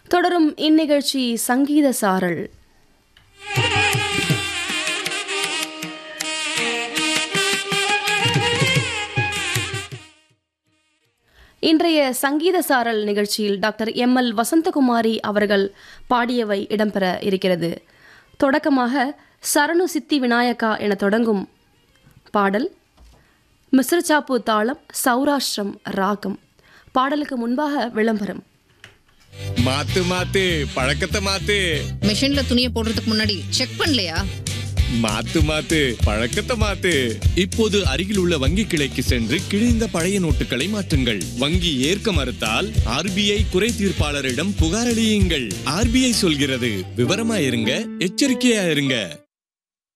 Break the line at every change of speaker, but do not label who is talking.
தொடரும் இந்நிகழ்ச்சி சங்கீத சாரல் இன்றைய சங்கீத சாரல் நிகழ்ச்சியில் டாக்டர் எம் எல் வசந்தகுமாரி அவர்கள் பாடியவை இடம்பெற இருக்கிறது தொடக்கமாக சரணு சித்தி விநாயகா என தொடங்கும் பாடல் மிஸ்ரச்சாப்பு தாளம் சௌராஷ்டிரம் ராகம் பாடலுக்கு முன்பாக விளம்பரம்
மாத்து மாத்து பழக்கத்தை மாத்து
மிஷின்ல துணியை போடுறதுக்கு முன்னாடி செக் பண்ணலையா
மாத்து மாத்து பழக்கத்தை மாத்து இப்போது அருகில் உள்ள வங்கி கிளைக்கு சென்று கிழிந்த பழைய நோட்டுகளை மாற்றுங்கள் வங்கி ஏற்க மறுத்தால் ஆர்பிஐ குறை தீர்ப்பாளரிடம் புகாரளியுங்கள் ஆர்பிஐ சொல்கிறது விவரமா இருங்க எச்சரிக்கையா இருங்க